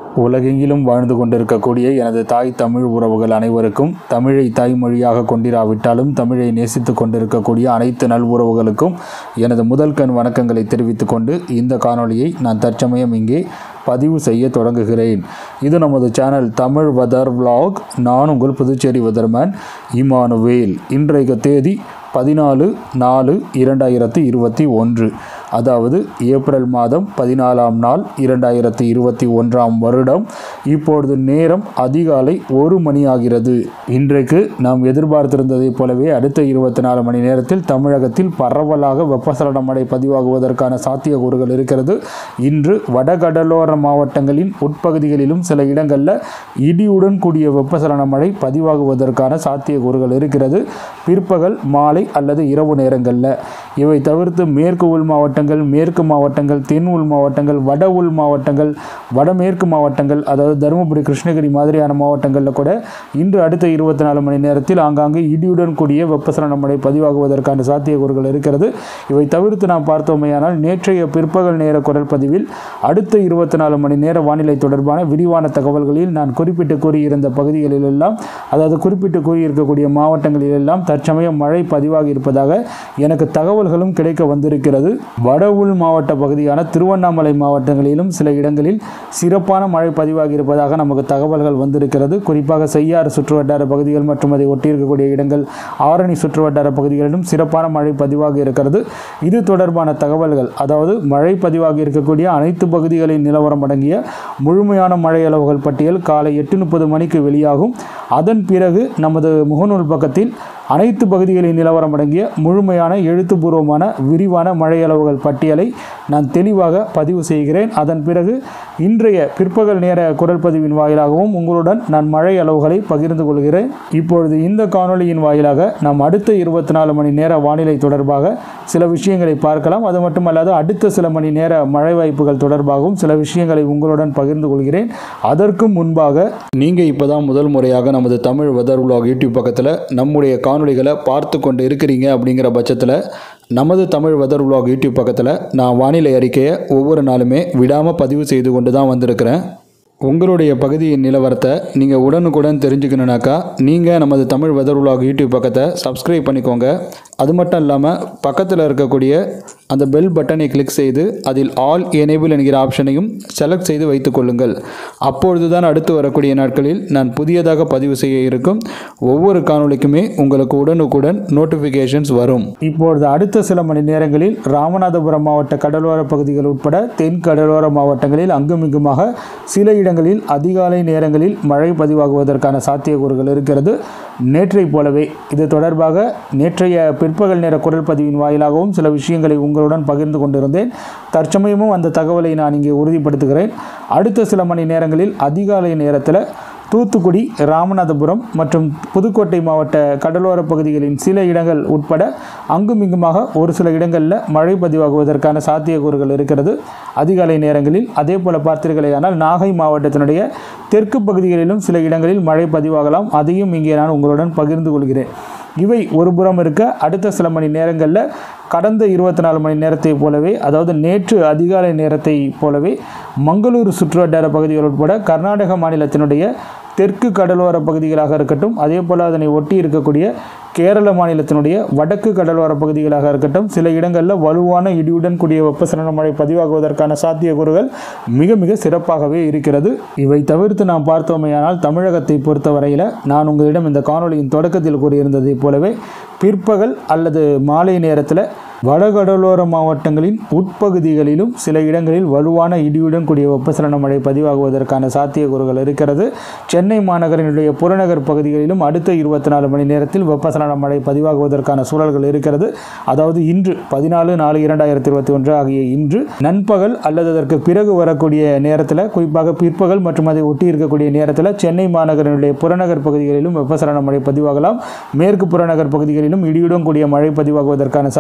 உலகெங்கிலும் வாழ்ந்து கொண்டிருக்கக்கூடிய எனது தாய் தமிழ் உறவுகள் அனைவருக்கும் தமிழை தாய்மொழியாக கொண்டிராவிட்டாலும் தமிழை நேசித்து கொண்டிருக்கக்கூடிய அனைத்து நல் உறவுகளுக்கும் எனது முதல் கண் வணக்கங்களை தெரிவித்துக் கொண்டு இந்த காணொளியை நான் தற்சமயம் இங்கே பதிவு செய்ய தொடங்குகிறேன் இது நமது சேனல் தமிழ் வெதர் vlog நான் உங்கள் புதுச்சேரி வெதர்மேன் இமானுவேல் இன்றைய தேதி பதினாலு நாலு இரண்டாயிரத்தி இருபத்தி ஒன்று அதாவது ஏப்ரல் மாதம் பதினாலாம் நாள் இரண்டாயிரத்தி இருபத்தி ஒன்றாம் வருடம் இப்பொழுது நேரம் அதிகாலை ஒரு மணி ஆகிறது இன்றைக்கு நாம் எதிர்பார்த்திருந்ததைப் போலவே அடுத்த இருபத்தி நாலு மணி நேரத்தில் தமிழகத்தில் பரவலாக வெப்பசலன மழை பதிவாகுவதற்கான சாத்தியக்கூறுகள் இருக்கிறது இன்று வடகடலோர மாவட்டங்களின் உட்பகுதிகளிலும் சில இடங்களில் இடியுடன் கூடிய வெப்பசலன மழை பதிவாகுவதற்கான சாத்தியக்கூறுகள் இருக்கிறது பிற்பகல் மாலை அல்லது இரவு நேரங்களில் இவை தவிர்த்து மேற்கு உள் மாவட்டங்கள் மேற்கு மாவட்டங்கள் தென் உள் மாவட்டங்கள் வட உள் மாவட்டங்கள் வடமேற்கு மாவட்டங்கள் அதாவது தருமபுரி கிருஷ்ணகிரி மாதிரியான மாவட்டங்களில் கூட இன்று அடுத்த இருபத்தி நாலு மணி நேரத்தில் ஆங்காங்கே இடியுடன் கூடிய வெப்பசலன மழை பதிவாகுவதற்கான சாத்தியக்கூறுகள் இருக்கிறது இவை தவிர்த்து நாம் பார்த்தோமேயானால் நேற்றைய பிற்பகல் நேர குரல் பதிவில் அடுத்த இருபத்தி நாலு மணி நேர வானிலை தொடர்பான விரிவான தகவல்களில் நான் குறிப்பிட்டு கூறியிருந்த பகுதிகளிலெல்லாம் அதாவது குறிப்பிட்டு கூறியிருக்கக்கூடிய மாவட்டங்களிலெல்லாம் தற்சமயம் மழை பதிவாகி இருப்பதாக எனக்கு தகவல்களும் கிடைக்க வந்திருக்கிறது வட உள் மாவட்ட பகுதியான திருவண்ணாமலை மாவட்டங்களிலும் சில இடங்களில் சிறப்பான மழை பதிவாகி இருப்பதாக நமக்கு தகவல்கள் வந்திருக்கிறது குறிப்பாக செய்யாறு சுற்றுவட்டார பகுதிகள் மற்றும் அதை ஒட்டியிருக்கக்கூடிய இடங்கள் ஆரணி சுற்றுவட்டார பகுதிகளிலும் சிறப்பான மழை பதிவாகி இருக்கிறது இது தொடர்பான தகவல்கள் அதாவது மழை பதிவாகி இருக்கக்கூடிய அனைத்து பகுதிகளின் நிலவரம் அடங்கிய முழுமையான மழை அளவுகள் பட்டியல் காலை எட்டு முப்பது மணிக்கு வெளியாகும் அதன் பிறகு நமது முகநூல் பக்கத்தில் அனைத்து பகுதிகளின் நிலவரம் அடங்கிய முழுமையான எழுத்துப்பூர்வமான விரிவான மழை அளவுகள் பட்டியலை நான் தெளிவாக பதிவு செய்கிறேன் அதன் பிறகு இன்றைய பிற்பகல் நேர குரல் பதிவின் வாயிலாகவும் உங்களுடன் நான் மழை அளவுகளை பகிர்ந்து கொள்கிறேன் இப்பொழுது இந்த காணொளியின் வாயிலாக நாம் அடுத்த இருபத்தி நாலு மணி நேர வானிலை தொடர்பாக சில விஷயங்களை பார்க்கலாம் அது மட்டுமல்லாது அடுத்த சில மணி நேர மழை வாய்ப்புகள் தொடர்பாகவும் சில விஷயங்களை உங்களுடன் பகிர்ந்து கொள்கிறேன் அதற்கும் முன்பாக நீங்கள் இப்போ தான் முதல் முறையாக நமது தமிழ் வெதர் vlog யூடியூப் பக்கத்தில் நம்முடைய காணொளிகளை பார்த்து கொண்டு இருக்கிறீங்க அப்படிங்கிற பட்சத்தில் நமது தமிழ் வெதர் vlog யூடியூப் பக்கத்தில் நான் வானிலை அறிக்கையை ஒவ்வொரு நாளுமே விடாமல் பதிவு செய்து கொண்டு தான் வந்திருக்கிறேன் உங்களுடைய பகுதியின் நிலவரத்தை நீங்கள் உடனுக்குடன் தெரிஞ்சுக்கணுனாக்கா நீங்கள் நமது தமிழ் வெதர் vlog யூடியூப் பக்கத்தை சப்ஸ்கிரைப் பண்ணிக்கோங்க அது மட்டும் இல்லாமல் பக்கத்தில் இருக்கக்கூடிய அந்த பெல் பட்டனை கிளிக் செய்து அதில் ஆல் எனேபிள் என்கிற ஆப்ஷனையும் செலக்ட் செய்து வைத்துக் கொள்ளுங்கள் அப்பொழுது தான் அடுத்து வரக்கூடிய நாட்களில் நான் புதியதாக பதிவு செய்ய இருக்கும் ஒவ்வொரு காணொளிக்குமே உங்களுக்கு உடனுக்குடன் நோட்டிஃபிகேஷன்ஸ் வரும் இப்பொழுது அடுத்த சில மணி நேரங்களில் ராமநாதபுரம் மாவட்ட கடலோர பகுதிகள் உட்பட தென் கடலோர மாவட்டங்களில் அங்குமிங்குமாக சில இடங்களில் அதிகாலை நேரங்களில் மழை பதிவாகுவதற்கான சாத்தியக்கூறுகள் இருக்கிறது நேற்றை போலவே இது தொடர்பாக நேற்றைய பிற்பகல் நேர குரல் பதிவின் வாயிலாகவும் சில விஷயங்களை உங்களுடன் பகிர்ந்து கொண்டிருந்தேன் தற்சமயமும் அந்த தகவலை நான் இங்கே உறுதிப்படுத்துகிறேன் அடுத்த சில மணி நேரங்களில் அதிகாலை நேரத்தில் தூத்துக்குடி ராமநாதபுரம் மற்றும் புதுக்கோட்டை மாவட்ட கடலோர பகுதிகளின் சில இடங்கள் உட்பட அங்குமிங்குமாக ஒரு சில இடங்களில் மழை பதிவாகுவதற்கான சாத்தியக்கூறுகள் இருக்கிறது அதிகாலை நேரங்களில் அதே போல் பார்த்தீர்களேயானால் நாகை மாவட்டத்தினுடைய தெற்கு பகுதிகளிலும் சில இடங்களில் மழை பதிவாகலாம் அதையும் இங்கே நான் உங்களுடன் பகிர்ந்து கொள்கிறேன் இவை ஒரு புறம் இருக்க அடுத்த சில மணி நேரங்களில் கடந்த இருபத்தி நாலு மணி நேரத்தை போலவே அதாவது நேற்று அதிகாலை நேரத்தை போலவே மங்களூரு சுற்றுவட்டார பகுதிகள் உட்பட கர்நாடக மாநிலத்தினுடைய தெற்கு கடலோர பகுதிகளாக இருக்கட்டும் அதே போல் அதனை ஒட்டி இருக்கக்கூடிய கேரள மாநிலத்தினுடைய வடக்கு கடலோர பகுதிகளாக இருக்கட்டும் சில இடங்களில் வலுவான இடியுடன் கூடிய வெப்பசலன மழை பதிவாகுவதற்கான சாத்தியக்கூறுகள் மிக மிக சிறப்பாகவே இருக்கிறது இவை தவிர்த்து நாம் பார்த்தோமேயானால் தமிழகத்தை பொறுத்தவரையில் நான் உங்களிடம் இந்த காணொளியின் தொடக்கத்தில் கூறியிருந்ததைப் போலவே பிற்பகல் அல்லது மாலை நேரத்தில் வடகடலோர மாவட்டங்களின் உட்பகுதிகளிலும் சில இடங்களில் வலுவான இடியுடன் கூடிய வெப்பசலன மழை பதிவாகுவதற்கான சாத்தியக்கூறுகள் இருக்கிறது சென்னை மாநகரினுடைய புறநகர் பகுதிகளிலும் அடுத்த இருபத்தி நாலு மணி நேரத்தில் வெப்பசலன மழை பதிவாகுவதற்கான சூழல்கள் இருக்கிறது அதாவது இன்று பதினாலு நாலு இரண்டாயிரத்தி இருபத்தி ஒன்று ஆகிய இன்று நண்பகல் அல்லது அதற்கு பிறகு வரக்கூடிய நேரத்தில் குறிப்பாக பிற்பகல் மற்றும் அதை ஒட்டி இருக்கக்கூடிய நேரத்தில் சென்னை மாநகரினுடைய புறநகர் பகுதிகளிலும் வெப்பசலன மழை பதிவாகலாம் மேற்கு புறநகர் பகுதிகளிலும் இடியுடன் கூடிய மழை பதிவாகுவதற்கான சாத்தியக்கூறுகள்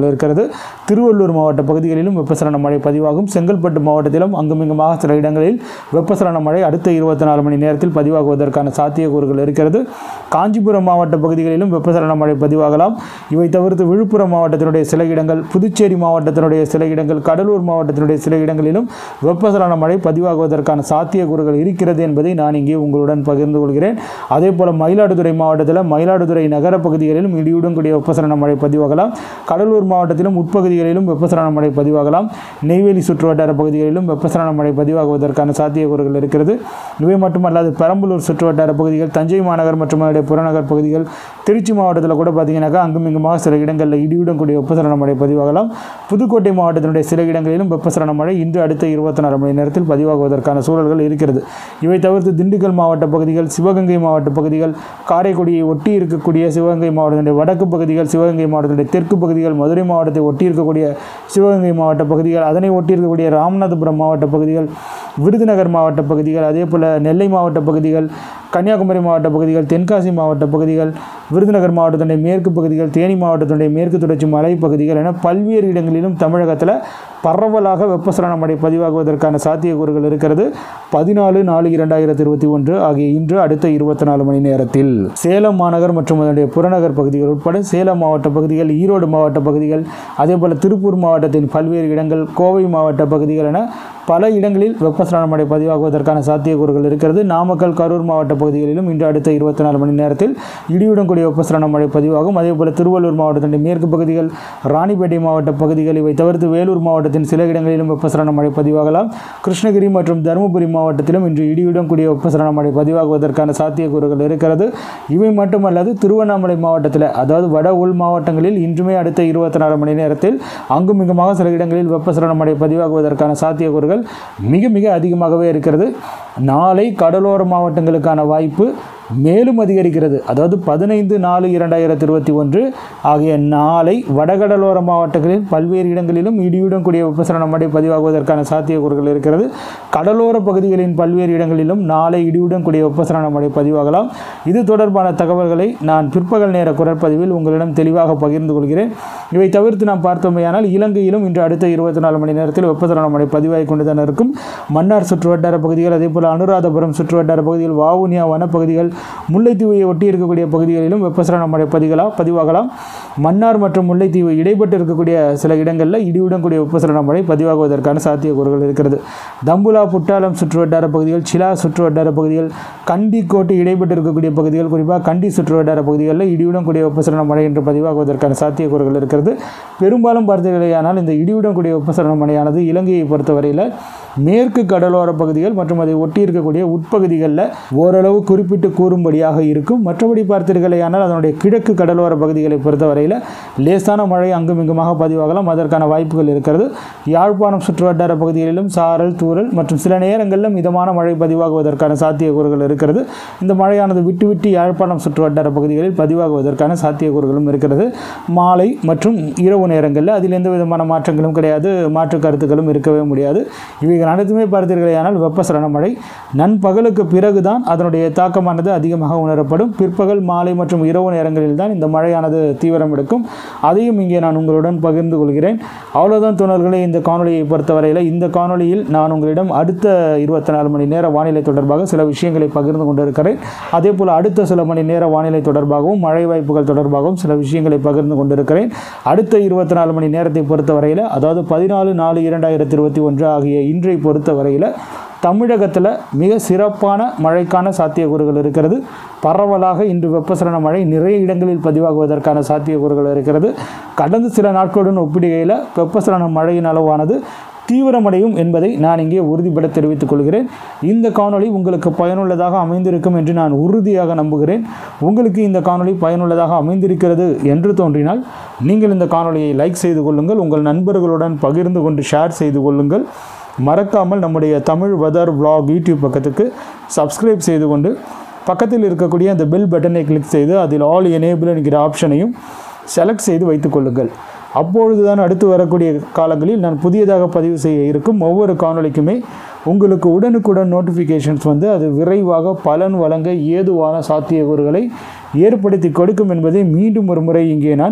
சாத்தியக்கூறுகள் இருக்கிறது திருவள்ளூர் மாவட்ட பகுதிகளிலும் வெப்பசலன மழை பதிவாகும் செங்கல்பட்டு மாவட்டத்திலும் அங்குமிங்குமாக சில இடங்களில் வெப்பசலன மழை அடுத்த இருபத்தி நாலு மணி நேரத்தில் பதிவாகுவதற்கான சாத்தியக்கூறுகள் இருக்கிறது காஞ்சிபுரம் மாவட்ட பகுதிகளிலும் வெப்பசலன மழை பதிவாகலாம் இவை தவிர்த்து விழுப்புரம் மாவட்டத்தினுடைய சில இடங்கள் புதுச்சேரி மாவட்டத்தினுடைய சில இடங்கள் கடலூர் மாவட்டத்தினுடைய சில இடங்களிலும் வெப்பசலன மழை பதிவாகுவதற்கான சாத்தியக்கூறுகள் இருக்கிறது என்பதை நான் இங்கே உங்களுடன் பகிர்ந்து கொள்கிறேன் அதே போல் மயிலாடுதுறை மாவட்டத்தில் மயிலாடுதுறை நகர பகுதிகளிலும் இடியுடன் கூடிய வெப்பசலன மழை பதிவாகலாம் கடலூர் மாவட்டத்திலும் உட்பகுதிகளிலும் வெப்பசலன மழை பதிவாகலாம் நெய்வேலி சுற்றுவட்டார பகுதிகளிலும் வெப்பசலன மழை பதிவாகுவதற்கான சாத்தியக்கூறுகள் இருக்கிறது இவை மட்டுமல்லாது பெரம்பலூர் சுற்றுவட்டார பகுதிகள் தஞ்சை மாநகர் மற்றும் அதனுடைய புறநகர் பகுதிகள் திருச்சி மாவட்டத்தில் கூட பார்த்தீங்கன்னாக்கா அங்குமிங்குமாக சில இடங்களில் இடியுடன் கூடிய வெப்பசலன மழை பதிவாகலாம் புதுக்கோட்டை மாவட்டத்தினுடைய சில இடங்களிலும் வெப்பசலன மழை இன்று அடுத்த இருபத்தி நாலு மணி நேரத்தில் பதிவாகுவதற்கான சூழல்கள் இருக்கிறது இவை தவிர்த்து திண்டுக்கல் மாவட்ட பகுதிகள் சிவகங்கை மாவட்ட பகுதிகள் காரைக்குடியை ஒட்டி இருக்கக்கூடிய சிவகங்கை மாவட்டத்தினுடைய வடக்கு பகுதிகள் சிவகங்கை மாவட்டத்தினுடைய தெற்கு பகுதிகள் மதுரை மாவட்டத்தை ஒட்டி இருக்கக்கூடிய சிவகங்கை மாவட்ட பகுதிகள் அதனை ஒட்டி இருக்கக்கூடிய ராமநாதபுரம் மாவட்ட பகுதிகள் விருதுநகர் மாவட்ட பகுதிகள் அதே போல் நெல்லை மாவட்ட பகுதிகள் கன்னியாகுமரி மாவட்ட பகுதிகள் தென்காசி மாவட்ட பகுதிகள் விருதுநகர் மாவட்டத்தினுடைய மேற்கு பகுதிகள் தேனி மாவட்டத்தினுடைய மேற்கு தொடர்ச்சி மலை பகுதிகள் என பல்வேறு இடங்களிலும் தமிழகத்தில் பரவலாக வெப்பசலன மழை பதிவாகுவதற்கான சாத்தியக்கூறுகள் இருக்கிறது பதினாலு நாலு இரண்டாயிரத்தி இருபத்தி ஒன்று ஆகிய இன்று அடுத்த இருபத்தி நாலு மணி நேரத்தில் சேலம் மாநகர் மற்றும் அதனுடைய புறநகர் பகுதிகள் உட்பட சேலம் மாவட்ட பகுதிகள் ஈரோடு மாவட்ட பகுதிகள் அதே போல் திருப்பூர் மாவட்டத்தின் பல்வேறு இடங்கள் கோவை மாவட்ட பகுதிகள் என பல இடங்களில் வெப்பசலன மழை பதிவாகுவதற்கான சாத்தியக்கூறுகள் இருக்கிறது நாமக்கல் கரூர் மாவட்ட பகுதிகளிலும் இன்று அடுத்த இருபத்தி நாலு மணி நேரத்தில் இடியுடன் கூடிய வெப்பசலன மழை பதிவாகும் அதே போல் திருவள்ளூர் மாவட்டத்தின் மேற்கு பகுதிகள் ராணிப்பேட்டை மாவட்ட பகுதிகள் இவை தவிர்த்து வேலூர் மாவட்டத்தின் சில இடங்களிலும் வெப்பசலன மழை பதிவாகலாம் கிருஷ்ணகிரி மற்றும் தருமபுரி மாவட்டத்திலும் இன்று இடியுடன் கூடிய வெப்பசலன மழை பதிவாகுவதற்கான சாத்தியக்கூறுகள் இருக்கிறது இவை மட்டுமல்லாது திருவண்ணாமலை மாவட்டத்தில் அதாவது வட உள் மாவட்டங்களில் இன்றுமே அடுத்த இருபத்தி நாலு மணி நேரத்தில் அங்குமிங்குமாக சில இடங்களில் வெப்பசலன மழை பதிவாகுவதற்கான சாத்தியக்கூறுகள் மிக மிக அதிகமாகவே இருக்கிறது நாளை கடலோர மாவட்டங்களுக்கான வாய்ப்பு மேலும் அதிகரிக்கிறது அதாவது பதினைந்து நாலு இரண்டாயிரத்தி இருபத்தி ஒன்று ஆகிய நாளை வடகடலோர மாவட்டங்களில் பல்வேறு இடங்களிலும் இடியுடன் கூடிய வெப்பசலன மழை பதிவாகுவதற்கான சாத்தியக்கூறுகள் இருக்கிறது கடலோர பகுதிகளின் பல்வேறு இடங்களிலும் நாளை இடியுடன் கூடிய வெப்பசலன மழை பதிவாகலாம் இது தொடர்பான தகவல்களை நான் பிற்பகல் நேர குரற்பதிவில் உங்களிடம் தெளிவாக பகிர்ந்து கொள்கிறேன் இவை தவிர்த்து நாம் பார்த்தோமேயானால் இலங்கையிலும் இன்று அடுத்த இருபத்தி நாலு மணி நேரத்தில் வெப்பசலன மழை பதிவாகி கொண்டு தான் இருக்கும் மன்னார் சுற்றுவட்டார பகுதிகள் அதே போல் அனுராதபுரம் சுற்றுவட்டார பகுதிகள் வாவுனியா வனப்பகுதிகள் முல்லைத்தீவை ஒட்டி இருக்கக்கூடிய பகுதிகளிலும் வெப்பசலன மழை பதிகளா பதிவாகலாம் மன்னார் மற்றும் முல்லைத்தீவு இடைப்பட்டு இருக்கக்கூடிய சில இடங்களில் இடியுடன் கூடிய வெப்பசலன மழை பதிவாகுவதற்கான சாத்தியக்கூறுகள் இருக்கிறது தம்புலா புட்டாளம் சுற்றுவட்டார பகுதிகள் சிலா சுற்றுவட்டார பகுதிகள் கண்டி கோட்டை இடைப்பட்டு இருக்கக்கூடிய பகுதிகள் குறிப்பாக கண்டி சுற்றுவட்டார பகுதிகளில் இடியுடன் கூடிய வெப்பசலன மழை என்று பதிவாகுவதற்கான சாத்தியக்கூறுகள் இருக்கிறது பெரும்பாலும் பார்த்தீர்களேயானால் இந்த இடியுடன் கூடிய வெப்பசலன மழையானது இலங்கையை பொறுத்தவரையில் மேற்கு கடலோர பகுதிகள் மற்றும் அதை ஒட்டி இருக்கக்கூடிய உட்பகுதிகளில் ஓரளவு குறிப்பிட்டு கூறும்படியாக இருக்கும் மற்றபடி பார்த்தீர்களேயானால் அதனுடைய கிழக்கு கடலோர பகுதிகளை பொறுத்தவரையில் லேசான மழை அங்கும் இங்குமாக பதிவாகலாம் அதற்கான வாய்ப்புகள் இருக்கிறது யாழ்ப்பாணம் சுற்றுவட்டார பகுதிகளிலும் சாரல் தூறல் மற்றும் சில நேரங்களிலும் மிதமான மழை பதிவாகுவதற்கான சாத்தியக்கூறுகள் இருக்கிறது இந்த மழையானது விட்டு விட்டு யாழ்ப்பாணம் சுற்றுவட்டார பகுதிகளில் பதிவாகுவதற்கான சாத்தியக்கூறுகளும் இருக்கிறது மாலை மற்றும் இரவு நேரங்களில் அதில் எந்த விதமான மாற்றங்களும் கிடையாது மாற்று கருத்துக்களும் இருக்கவே முடியாது இவைகள் அனைத்துமே பார்த்தீர்களேயானால் வெப்பசலன மழை நண்பகலுக்கு பிறகுதான் அதனுடைய தாக்கமானது அதிகமாக உணரப்படும் பிற்பகல் மாலை மற்றும் இரவு நேரங்களில் தான் இந்த மழையானது தீவிரம் எடுக்கும் அதையும் இங்கே நான் உங்களுடன் பகிர்ந்து கொள்கிறேன் அவ்வளோதான் தோழர்களே இந்த காணொலியை பொறுத்தவரையில் இந்த காணொலியில் நான் உங்களிடம் அடுத்த இருபத்தி நாலு மணி நேர வானிலை தொடர்பாக சில விஷயங்களை பகிர்ந்து கொண்டிருக்கிறேன் அதே போல் அடுத்த சில மணி நேர வானிலை தொடர்பாகவும் மழை வாய்ப்புகள் தொடர்பாகவும் சில விஷயங்களை பகிர்ந்து கொண்டிருக்கிறேன் அடுத்த இருபத்தி நாலு மணி நேரத்தை பொறுத்தவரையில் அதாவது பதினாலு நாலு இரண்டாயிரத்தி இருபத்தி ஒன்று ஆகிய இன்றை பொறுத்தவரையில் தமிழகத்தில் மிக சிறப்பான மழைக்கான சாத்தியக்கூறுகள் இருக்கிறது பரவலாக இன்று வெப்பசலன மழை நிறைய இடங்களில் பதிவாகுவதற்கான சாத்தியக்கூறுகள் இருக்கிறது கடந்த சில நாட்களுடன் ஒப்பிடுகையில் வெப்பசலன மழையின் அளவானது தீவிரமடையும் என்பதை நான் இங்கே உறுதிபட தெரிவித்துக் கொள்கிறேன் இந்த காணொளி உங்களுக்கு பயனுள்ளதாக அமைந்திருக்கும் என்று நான் உறுதியாக நம்புகிறேன் உங்களுக்கு இந்த காணொளி பயனுள்ளதாக அமைந்திருக்கிறது என்று தோன்றினால் நீங்கள் இந்த காணொளியை லைக் செய்து கொள்ளுங்கள் உங்கள் நண்பர்களுடன் பகிர்ந்து கொண்டு ஷேர் செய்து கொள்ளுங்கள் மறக்காமல் நம்முடைய தமிழ் வெதர் vlog யூடியூப் பக்கத்துக்கு சப்ஸ்கிரைப் செய்து கொண்டு பக்கத்தில் இருக்கக்கூடிய அந்த பெல் பட்டனை கிளிக் செய்து அதில் ஆல் எனேபிள் என்கிற ஆப்ஷனையும் செலக்ட் செய்து வைத்துக் கொள்ளுங்கள் அப்பொழுது தான் அடுத்து வரக்கூடிய காலங்களில் நான் புதியதாக பதிவு செய்ய இருக்கும் ஒவ்வொரு காணொளிக்குமே உங்களுக்கு உடனுக்குடன் நோட்டிஃபிகேஷன்ஸ் வந்து அது விரைவாக பலன் வழங்க ஏதுவான சாத்தியக்கூறுகளை ஏற்படுத்தி கொடுக்கும் என்பதை மீண்டும் ஒரு முறை இங்கே நான்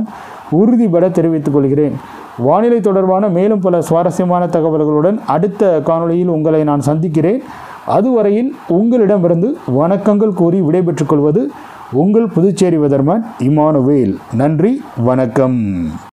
உறுதிபட தெரிவித்துக் கொள்கிறேன் வானிலை தொடர்பான மேலும் பல சுவாரஸ்யமான தகவல்களுடன் அடுத்த காணொளியில் உங்களை நான் சந்திக்கிறேன் அதுவரையில் உங்களிடமிருந்து வணக்கங்கள் கூறி விடைபெற்றுக் கொள்வது உங்கள் புதுச்சேரி வெதர்மேன் இமானுவேல் நன்றி வணக்கம்